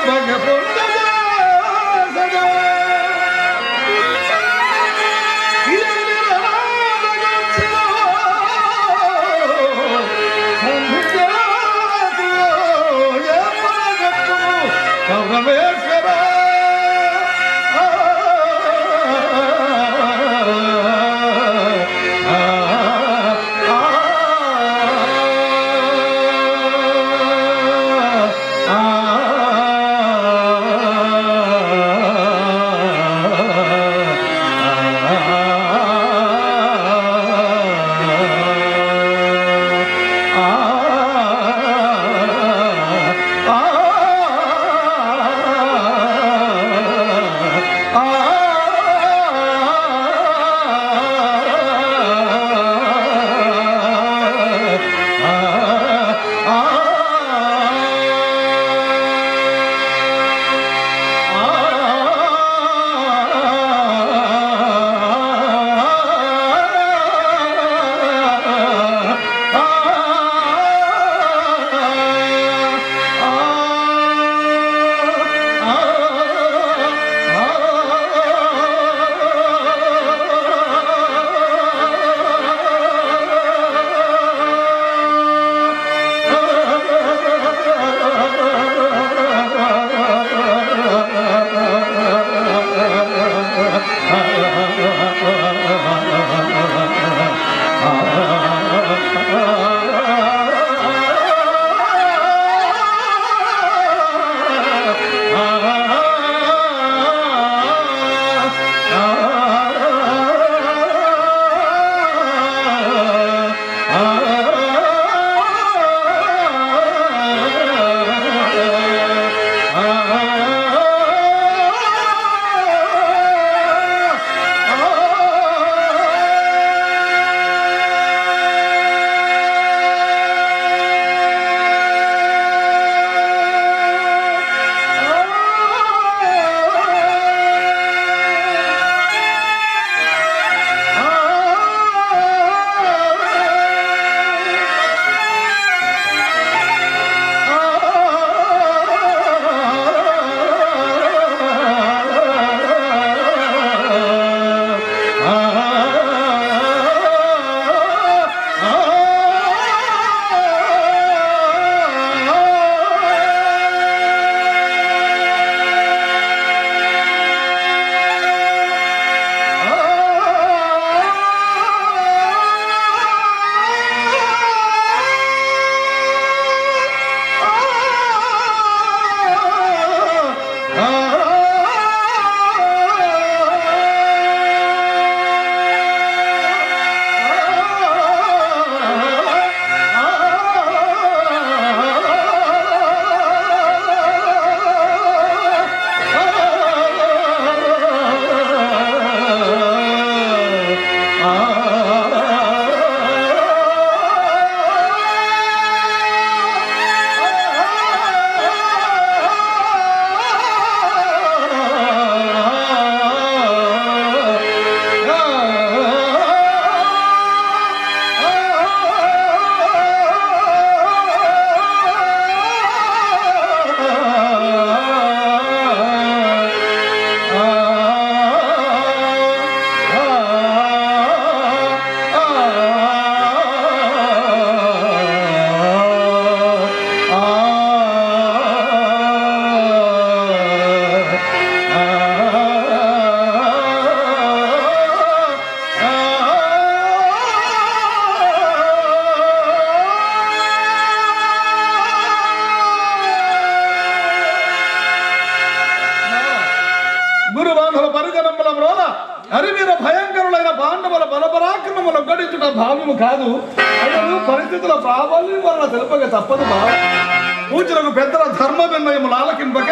హరివీర భయంకరులైన పాండవుల బలపరాక్రమములు గడించుట భావ్యము కాదు అయినను పరిస్థితుల ప్రాబల్యం వలన తెలుపక తప్పదు బావ పూజలకు పెద్దల ధర్మ నిర్ణయములు ఆలకింపక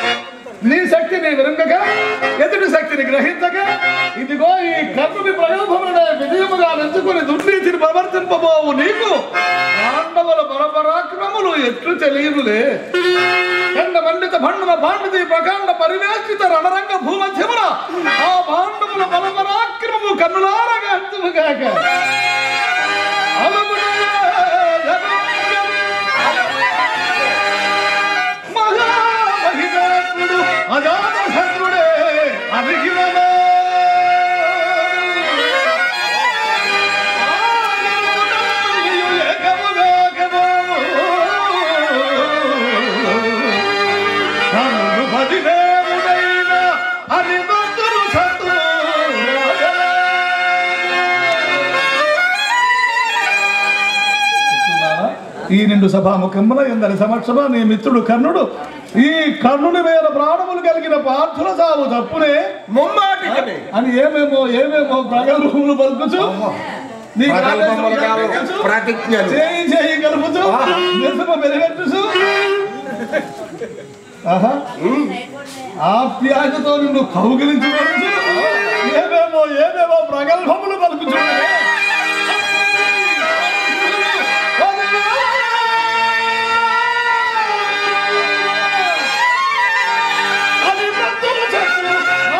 నీ శక్తిని విరుంగక ఎదుటి శక్తిని గ్రహించక ఇదిగో ఈ కర్ణుని ప్రయోగములనే విజయముగా నెంచుకుని దుర్నీతిని ప్రవర్తింపబోవు నీకు పాండవుల బలపరాక్రమములు ఎట్లు తెలియములే ఎండ మండిత భండమ పాండది ప్రకాండ పరివేషిత రణరంగ భూమధ్యమున ఆ పాండవుల బలపరాక్రమము కన్నులారగా అంతుముగాక అలమునే జగమంగళ మహామహిమ అని భక్తులు శత్రులు మిత్రులారా, ఈ నిండు సభాముఖమున ఎందరి సమక్షమ నీ మిత్రుడు కర్ణుడు ఈ కర్ణుని మీద ప్రాణములు కలిగిన పార్థుల సాగు తప్పునే ముమ్మాటికనే అని ఏమేమో ఏమేమో ప్రగల్భములు పలుకుచు నీ ప్రగల్భములు కావు, కల్పించు, ప్రతిజ్ఞలు. చేయి చేయి కలుపుచు నిరసన మెరుగెట్టుచు ఆహా ఆప్యాయతతో నిన్ను కౌగిలించుకోవచ్చు ఏమేమో ఏమేమో ప్రగల్భములు పలుకుచు అది భక్తులు శత్రులు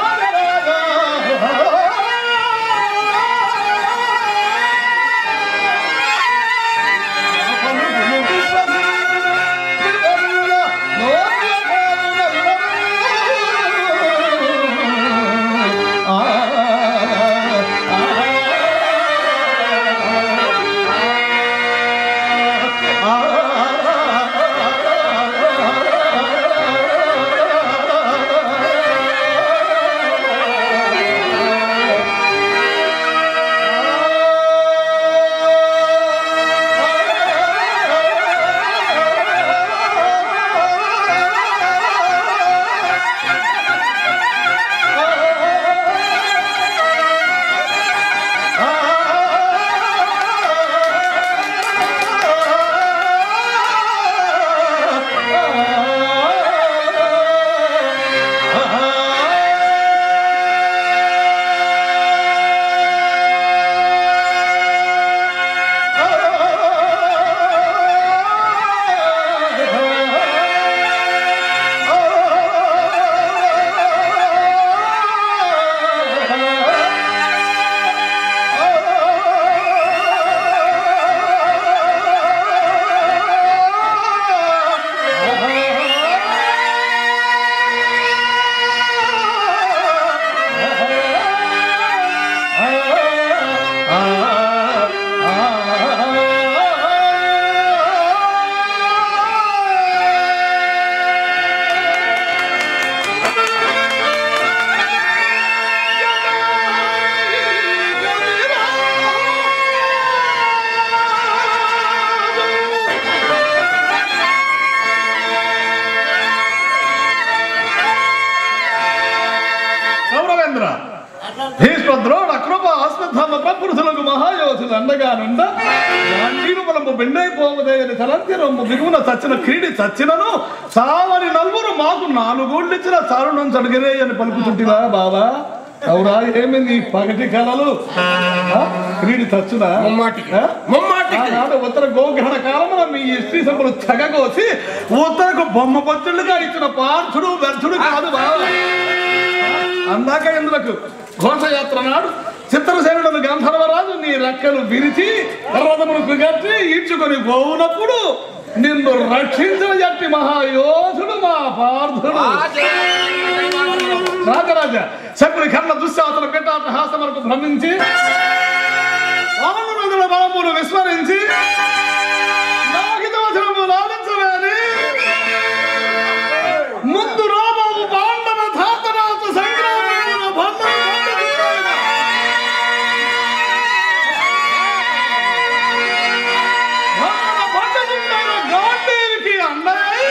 గౌరవేంద్ర భీష్మద్రోణ కృప ఆస్మత్థామ ప్రపురుషులకు మహాయోధులు అండగా నుండ గాంధీను బలము బెండైపోవదేయని తలంతి రొమ్ము దిగువన చచ్చిన క్రీడి చచ్చినను సావని నలుగురు మాకు నాలుగోళ్ళిచ్చిన చారుణం చడిగిరే అని పలుకుతుంటివా బాబా అవురా ఏమి నీ పగటి కళలు ఆ? క్రీడి చచ్చునా ముమ్మాటికి ఆ? ముమ్మాటికి ఆనాడు ఉత్తర గోగ్రహణ కాలమున మీ స్త్రీ సభలు తెగకోసి ఉత్తరకు బొమ్మ పొత్తులుగా ఇచ్చిన పార్థుడు వ్యర్థుడు కాదు బాబా అందాక ఎందులకు ఘోషయాత్ర నాడు చిత్రసేనుడు గంధర్వరాజు నీ రెక్కలు విరిచి రథమును కట్టి ఈడ్చుకొని పోవునప్పుడు నిన్ను రక్షించిన జట్టి మహాయోధుడు మా పార్థుడు రాజరాజ శకుని కర్ణ దుశ్శాసన పెట్టాట హాసమరకు భ్రమించి వామనుల బలమును విస్మరించి నాగితవచనము లాలించవేని ముందు రాబాబు పాండవ ధాతరాజ సంగ్రామమున భండం పొందుతున్నాడు. భండం పొందుతున్నాడు గాంధీవికి అన్నయ్య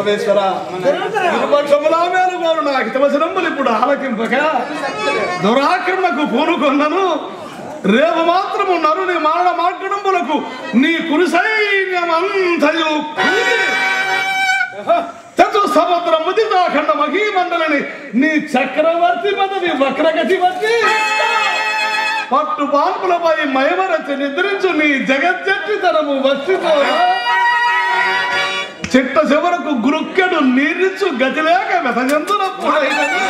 పరమేశ్వర ఇరుపక్షములా మేలుగోరు నా హితవచనములు ఇప్పుడు ఆలకింపక దురాక్రమణకు పూనుకొన్నను రేపు మాత్రము నరుని మారణ మార్గడంబులకు నీ కురుసైన్యమంతయు కూలి చతు సముద్ర ముదితాఖండ మహీమండలని నీ చక్రవర్తి పదవి వక్రగతి వచ్చి పట్టు పాన్పులపై మయమరచి నిద్రించు నీ జగజ్జట్టితనము వచ్చిపోరా చిట్ట చివరకు గురుక్కెడు నీరిచ్చు గతి లేక వెతజంతునప్పుడు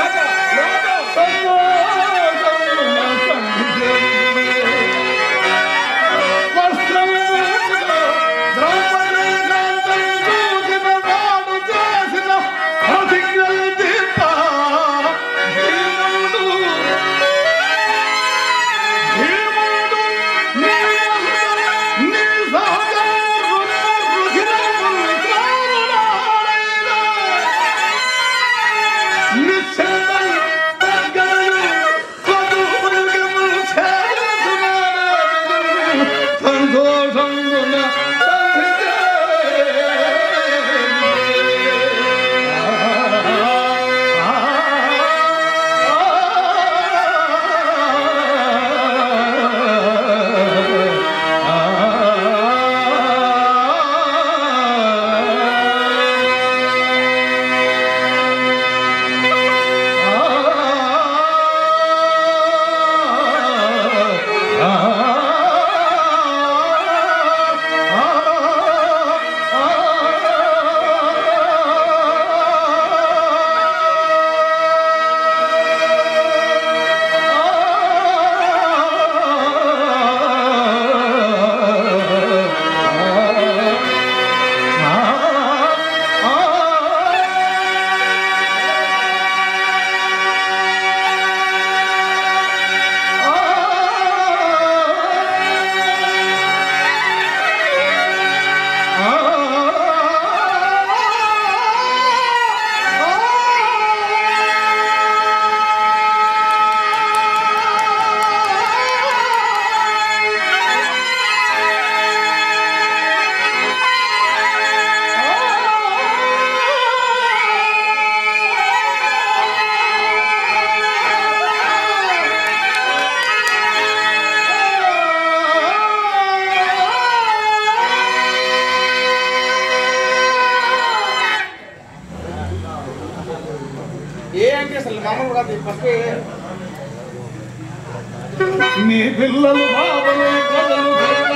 ఏ అంటే అసలు మామూలు కాదు ఫస్ట్ నీ పిల్లలు బాబలు కథలు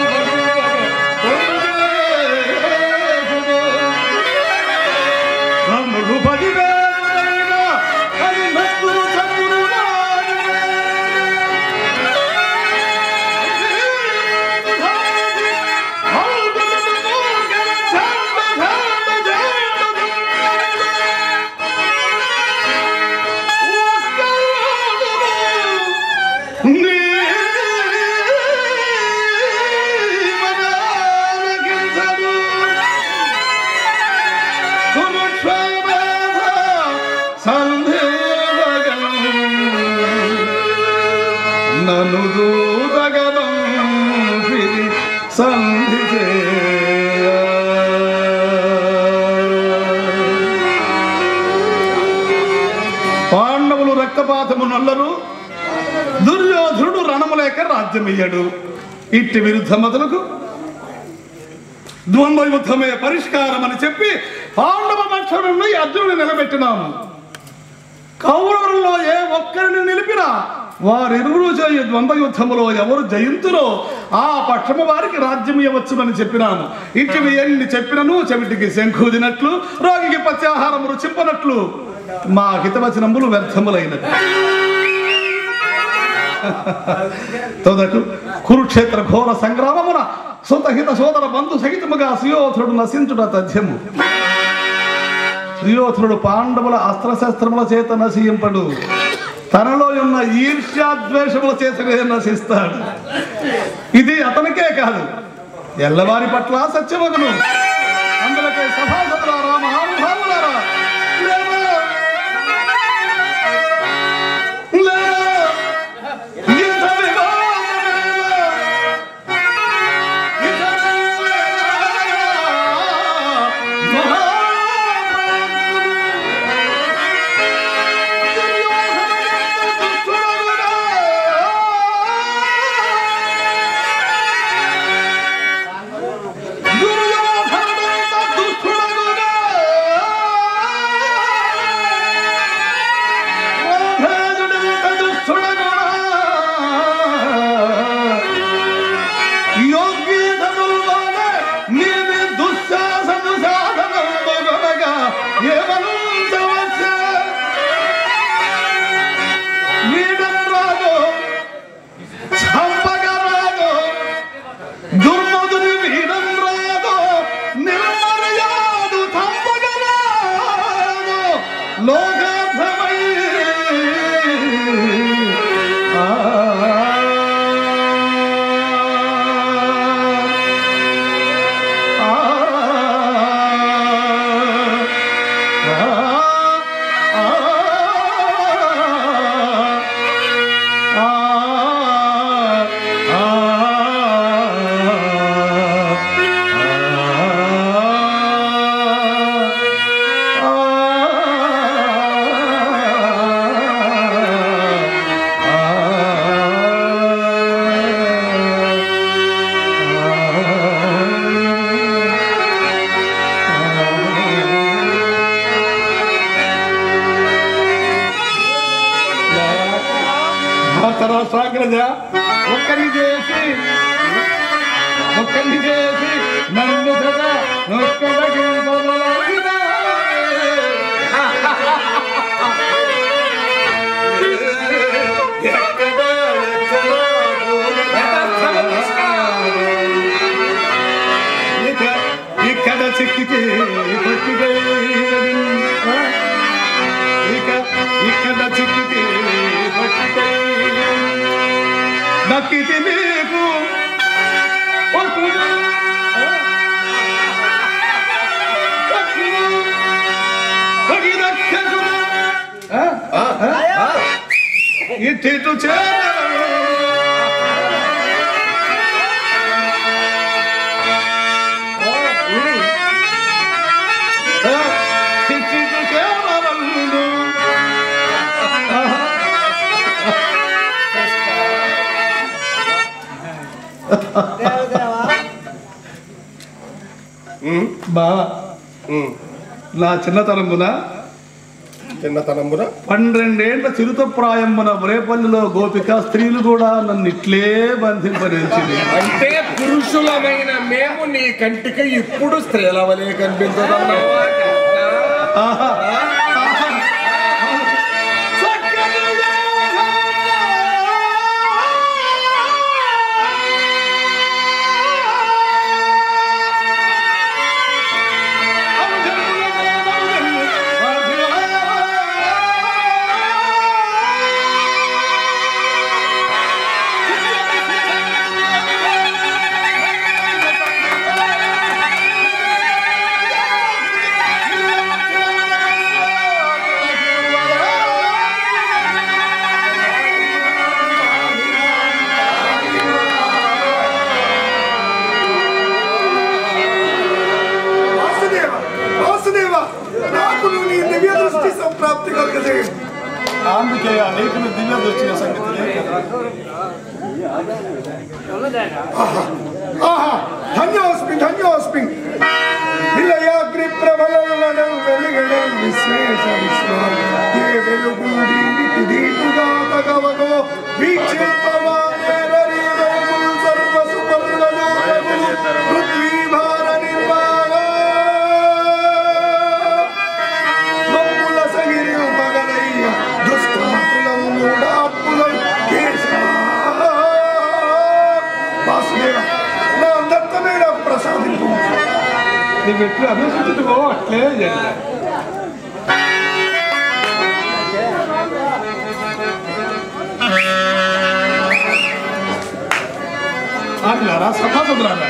రమ్ములు పదివేలైనా అది నక్కులు చక్కులు నన్ను దూతగలం పిలి సంధి చేయ పాండవులు రక్తపాతము నల్లరు దుర్యోధనుడు రణములేక రాజ్యమియ్యడు ఇట్టి విరుద్ధ మొదలకు ద్వంద్వ యుద్ధమే పరిష్కారం అని చెప్పి పాండవ పక్షులను అర్జునుడు నిలబెట్టినాము కౌరవులలో ఏ ఒక్కరిని నిలిపినా వారిరువురు చేయు ద్వంద్వ యుద్ధములో ఎవరు జయింతురో ఆ పక్షము వారికి రాజ్యం ఇవ్వచ్చునని చెప్పినాము ఇంటివి ఎన్ని చెప్పినను చెవిటికి శంఖూదినట్లు రోగికి పత్యాహారం రుచింపనట్లు మా హితవచనములు వ్యర్థములైనవి తొదకు కురుక్షేత్ర ఘోర సంగ్రామమున సుతహిత సోదర బంధు సహితముగా సుయోధుడు నశించుట తథ్యము సుయోధుడు పాండవుల అస్త్రశస్త్రముల చేత నశింపడు తనలో ఉన్న ఈర్ష్యాద్వేషముల చేతనే నశిస్తాడు ఇది అతనికే కాదు ఎల్లవారి పట్ల సత్యమగును అందులకే సభాసదులారా మహానుభావులారా లేవా! లేవా! యుద్ధ వివాదమేలా! యుద్ధ వివాదమేలా! భారత రాష్ట్రాగ్రజ ఒక్కరిని చేసి ఒక్కరిని చేసి నన్ను సదా నొక్కడకి బదులాగినా. ఇక ఇక్కడ చిక్కితే పట్టిదే ఇక ఇక్కడ చిక్కితే పట్టిదే దక్కితే మీకు పట్టుదే. దక్కితే పగి దక్కకు. ఆ? ఆ? ఇటు చేరను ఇటు చేరను బా నా చిన్నతనమున చిన్నతనమున పన్నెండేళ్ల చిరుత ప్రాయమున రేపల్లిలో గోపిక స్త్రీలు కూడా నన్ను ఇట్లే బంధింపనించింది అంటే పురుషులమైన మేము నీ కంటికి ఇప్పుడు స్త్రీల వలె కనిపించదన్నమాట ఆహా. ఆహా. చక్కని వాసుదేవ వాసుదేవ నాకు నువ్వు నీ దివ్య దృష్టి సంప్రాప్తి కలుగజేయండి ఆంబికేయ నీకు దివ్య దృష్టిన సంగతి ఆహా ధన్యోస్మి ధన్యోస్మి నిలయాగ్ని ప్రబలం వెలుగడం విశ్వేష విశ్వ ఏ వెలుగుడి దీటుగా తగవగో వీక్షింపవారి సర్వ సుపర్ణలో పృథ్వీ భార నిర్వాణ మమ్ముల సగిరి మగనయ్య దుష్టమతులం మూడాత్ములం కేశవ వాసుదేవ నా దత్తమైన ప్రసాదింపు నువ్వు ఎట్లు అభివృద్ధికో అట్లే చేయాలి ఆటలారా సభాసదులారా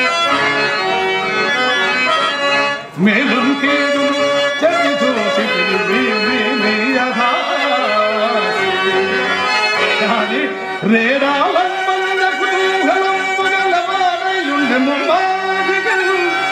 మేలుం కేడును చెట్టి చూసి పిలిపి మీ మీ యథాసి. రేడాలమ్మల కుతూహలమ్మగలవాడయుండె ముమ్మాదిగలు.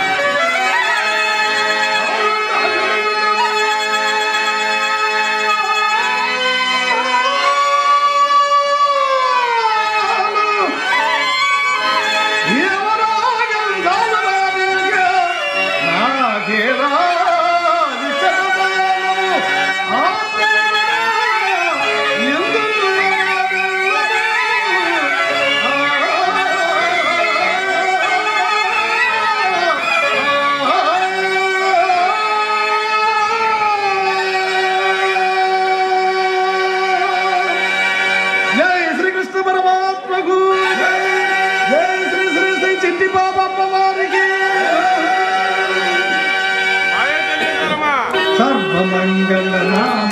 ఎవరాగం కావరానిగా నాకేరాది చదవాలను. ఆ ఎందుకు జై శ్రీకృష్ణ పరమాత్మకు జై శ్రీ శ్రీ శ్రీ చిట్టి బాబమ్మ వారికి సర్వమంగళ